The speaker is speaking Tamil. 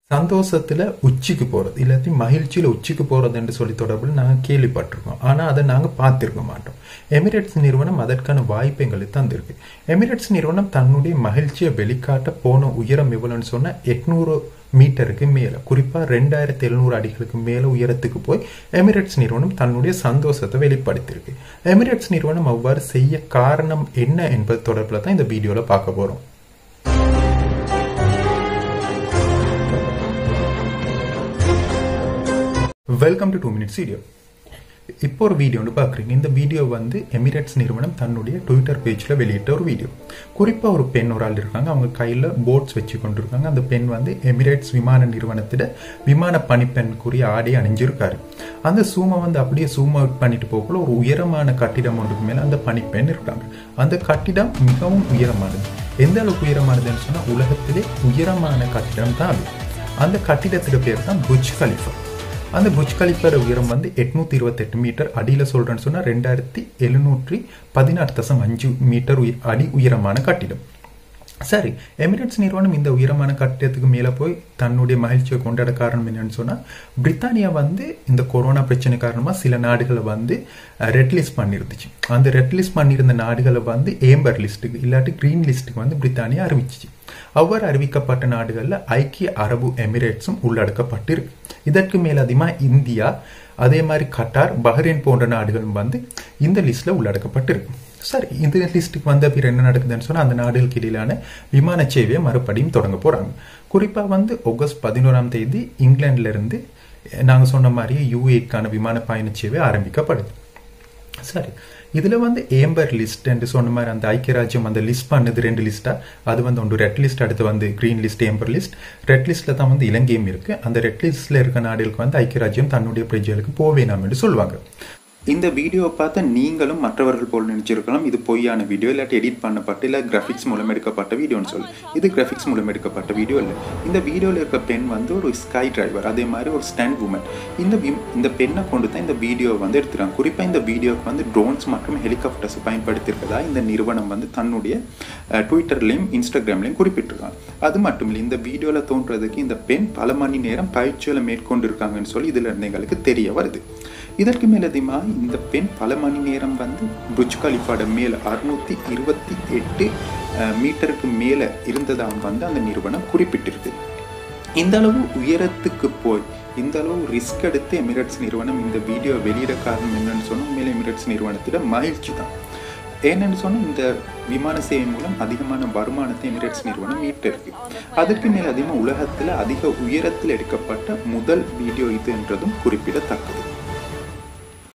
சந்தோஷத்துல உச்சிக்கு போறது இல்லாட்டி மகிழ்ச்சியில உச்சிக்கு போறதுன்னு சொல்லி தொடர்பில் நாங்க கேள்விப்பட்டிருக்கோம் ஆனா அதை நாங்க பார்த்திருக்க மாட்டோம் எமிரேட்ஸ் நிறுவனம் அதற்கான வாய்ப்பு எங்களுக்கு தந்திருக்கு எமிரேட்ஸ் நிறுவனம் தன்னுடைய மகிழ்ச்சியை வெளிக்காட்ட போன உயரம் எவ்வளவுன்னு சொன்னா எட்நூறு மீட்டருக்கு மேல குறிப்பா ரெண்டாயிரத்தி எழுநூறு அடிகளுக்கு மேல உயரத்துக்கு போய் எமிரேட்ஸ் நிறுவனம் தன்னுடைய சந்தோஷத்தை வெளிப்படுத்தியிருக்கு எமிரேட்ஸ் நிறுவனம் அவ்வாறு செய்ய காரணம் என்ன என்பது தொடர்பில் தான் இந்த வீடியோல பார்க்க போறோம் welcome to two minutes video இப்போ ஒரு வீடியோ வந்து பார்க்குறீங்க இந்த வீடியோ வந்து எமிரேட்ஸ் நிறுவனம் தன்னுடைய ட்விட்டர் பேஜில் வெளியிட்ட ஒரு வீடியோ குறிப்பாக ஒரு பெண் ஒரு ஆள் இருக்காங்க அவங்க கையில் போட்ஸ் வச்சு கொண்டு இருக்காங்க அந்த பெண் வந்து எமிரேட்ஸ் விமான நிறுவனத்திட விமான பணிப்பெண்குரிய ஆடை அணிஞ்சிருக்காரு அந்த சூமை வந்து அப்படியே சூம் அவுட் பண்ணிட்டு போகக்குள்ள ஒரு உயரமான கட்டிடம் ஒன்றுக்கு மேலே அந்த பணிப்பெண் இருக்காங்க அந்த கட்டிடம் மிகவும் உயரமானது எந்த அளவுக்கு உயரமானதுன்னு சொன்னால் உலகத்திலே உயரமான கட்டிடம் தான் அது அந்த கட்டிடத்துக்கு பேர் தான் புஜ் கலிஃபா அந்த புஜ் கலிஃபர் உயரம் வந்து எட்நூத்தி இருபத்தெட்டு மீட்டர் அடியில் சொல்றேன்னு சொன்னா ரெண்டாயிரத்தி எழுநூற்றி பதினாறு தசம் அஞ்சு மீட்டர் உய- அடி உயரமான கட்டிடம் சரி எமிரேட்ஸ் நிறுவனம் இந்த உயரமான கட்டிடத்துக்கு மேலே போய் தன்னுடைய மகிழ்ச்சியை கொண்டாட காரணம் என்னன்னு சொன்னா பிரித்தானியா வந்து இந்த கொரோனா பிரச்சனை காரணமா சில நாடுகளை வந்து ரெட் லிஸ்ட் பண்ணிருந்துச்சு அந்த ரெட் லிஸ்ட் பண்ணியிருந்த நாடுகளை வந்து ஏம்பர் லிஸ்ட்டுக்கு இல்லாட்டி கிரீன் லிஸ்ட்டுக்கு வந்து பிரித்தானியா அறிவிச்சிச்சு அவ்வாறு அறிவிக்கப்பட்ட நாடுகளில் ஐக்கிய அரபு எமிரேட்ஸும் உள்ளடக்கப்பட்டிருக்கு இதற்கு மேலதிகமா இந்தியா அதே மாதிரி கட்டார் பஹ்ரைன் போன்ற நாடுகளும் வந்து இந்த லிஸ்ட்ல உள்ளடக்கப்பட்டிருக்கு சரி இந்த லிஸ்ட்டுக்கு வந்த பிறகு என்ன நடக்குதுன்னு சொன்னா அந்த நாடுகளுக்கு இடையிலான விமான சேவையை மறுபடியும் தொடங்க போறாங்க குறிப்பா வந்து ஆகஸ்ட் பதினோராம் தேதி இங்கிலாந்துல இருந்து நாங்க சொன்ன மாதிரியே யூஏக்கான விமான பயண சேவை ஆரம்பிக்கப்படுது சரி இதுல வந்து ஏம்பர் லிஸ்ட் என்று சொன்ன மாதிரி அந்த ஐக்கிய ராஜ்யம் அந்த லிஸ்ட் பண்ணது ரெண்டு லிஸ்டா அது வந்து ஒன்று ரெட் லிஸ்ட் அடுத்து வந்து green list amber list red லிஸ்ட்ல தான் வந்து இலங்கையும் இருக்கு அந்த ரெட் லிஸ்ட்ல இருக்க நாடுகளுக்கு வந்து ஐக்கிய ராஜ்யம் தன்னுடைய பிரஜைகளுக்கு போவேனாம் என்று சொல்லுவாங்க இந்த வீடியோவை பார்த்து நீங்களும் மற்றவர்கள் போல் நினைச்சிருக்கலாம் இது பொய்யான வீடியோ இல்லாட்டி எடிட் பண்ணப்பட்ட இல்லை கிராஃபிக்ஸ் மூலம் எடுக்கப்பட்ட வீடியோன்னு சொல்லி இது கிராஃபிக்ஸ் மூலம் எடுக்கப்பட்ட வீடியோ இல்லை இந்த வீடியோவில் இருக்க பெண் வந்து ஒரு ஸ்கை டிரைவர் அதே மாதிரி ஒரு ஸ்டாண்ட் உமன் இந்த வி- இந்த பெண்ணை கொண்டு தான் இந்த வீடியோவை வந்து எடுத்துறாங்க குறிப்பாக இந்த வீடியோவுக்கு வந்து ட்ரோன்ஸ் மற்றும் ஹெலிகாப்டர்ஸ் பயன்படுத்தியிருக்கதா இந்த நிறுவனம் வந்து தன்னுடைய ட்விட்டர்லையும் இன்ஸ்டாகிராம்லையும் குறிப்பிட்டிருக்காங்க அது மட்டும் இல்லை இந்த வீடியோவில் தோன்றதுக்கு இந்த பெண் பல மணி நேரம் பயிற்சியில் மேற்கொண்டு இருக்காங்கன்னு சொல்லி இதில் இருந்து எங்களுக்கு தெரிய வருது இதற்கு மேலதிகமா இந்த பெண் பல மணி நேரம் வந்து புஜ் கலிஃபாட மேல அறுநூத்தி இருபத்தி எட்டு மீட்டருக்கு மேல இருந்ததாக வந்து அந்த நிறுவனம் குறிப்பிட்டிருக்கு இந்த அளவு உயரத்துக்கு போய் இந்த அளவு ரிஸ்க் எடுத்து எமிரேட்ஸ் நிறுவனம் இந்த வீடியோ வெளியிட காரணம் என்னன்னு சொன்னா உண்மையில எமிரேட்ஸ் நிறுவனத்திட மகிழ்ச்சி தான் ஏன்னு சொன்னா இந்த விமான சேவை மூலம் அதிகமான வருமானத்தை எமிரேட்ஸ் நிறுவனம் மீட்டிருக்கு அதுக்கு மேல் அதிகமாக உலகத்தில் அதிக உயரத்தில் எடுக்கப்பட்ட முதல் வீடியோ இது என்றதும் குறிப்பிடத்தக்கது